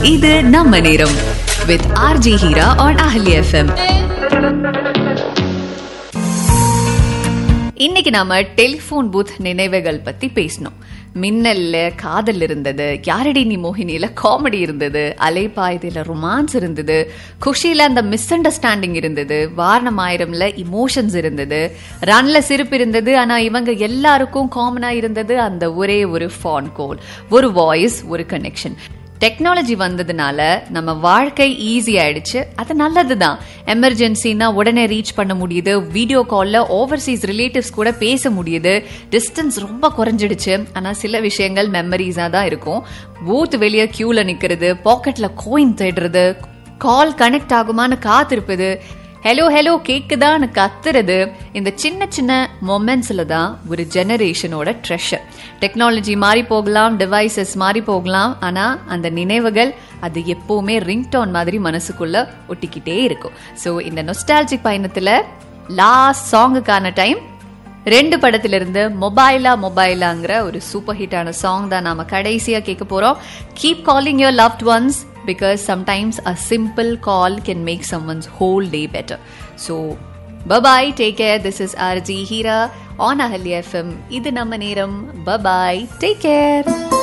இது நம்ம நேரம் வித் ஆர்ஜி ஹீரா ஆன் அஹலி எஃப்எம் இன்னைக்கு நாம டெலிபோன் பூத் நினைவுகள் பத்தி பேசணும் மின்னல்ல காதல் இருந்தது யாரடி நீ மோகினியில காமெடி இருந்தது அலைப்பாயுதில ரொமான்ஸ் இருந்தது குஷியில அந்த மிஸ் அண்டர்ஸ்டாண்டிங் இருந்தது வாரணம் ஆயிரம்ல இமோஷன்ஸ் இருந்தது ரன்ல சிரிப்பு இருந்தது ஆனா இவங்க எல்லாருக்கும் காமனா இருந்தது அந்த ஒரே ஒரு ஃபான் கோல் ஒரு வாய்ஸ் ஒரு கனெக்ஷன் டெக்னாலஜி வந்ததுனால நம்ம வாழ்க்கை ஈஸி ஆயிடுச்சு அது நல்லதுதான் எமர்ஜென்சினா உடனே ரீச் பண்ண முடியுது வீடியோ கால்ல ஓவர்சீஸ் ரிலேட்டிவ்ஸ் கூட பேச முடியுது டிஸ்டன்ஸ் ரொம்ப குறைஞ்சிடுச்சு ஆனா சில விஷயங்கள் மெமரிஸா தான் இருக்கும் பூத் வெளியே கியூல நிக்கிறது பாக்கெட்ல கோயின் தேடுறது கால் கனெக்ட் ஆகுமான்னு காத்திருப்பது ஹலோ ஹலோ கேக்குதான்னு கத்துறது இந்த சின்ன சின்ன மொமெண்ட்ஸ்ல தான் ஒரு ஜெனரேஷனோட ட்ரெஷர் டெக்னாலஜி மாறி போகலாம் டிவைசஸ் மாறி போகலாம் ஆனா அந்த நினைவுகள் அது எப்பவுமே ரிங்டோன் மாதிரி மனசுக்குள்ள ஒட்டிக்கிட்டே இருக்கும் ஸோ இந்த நொஸ்டாலஜிக் பயணத்துல லாஸ்ட் சாங்குக்கான டைம் ரெண்டு படத்துல இருந்து மொபைலா மொபைலாங்கிற ஒரு சூப்பர் ஹிட்டான சாங் தான் நாம கடைசியா கேட்க போறோம் keep calling your loved ones because sometimes a simple call can make someone's whole day better. So, bye bye, take care. This is RG Hira on Ahali FM. இது நம்ம நேரம். Bye bye, take care.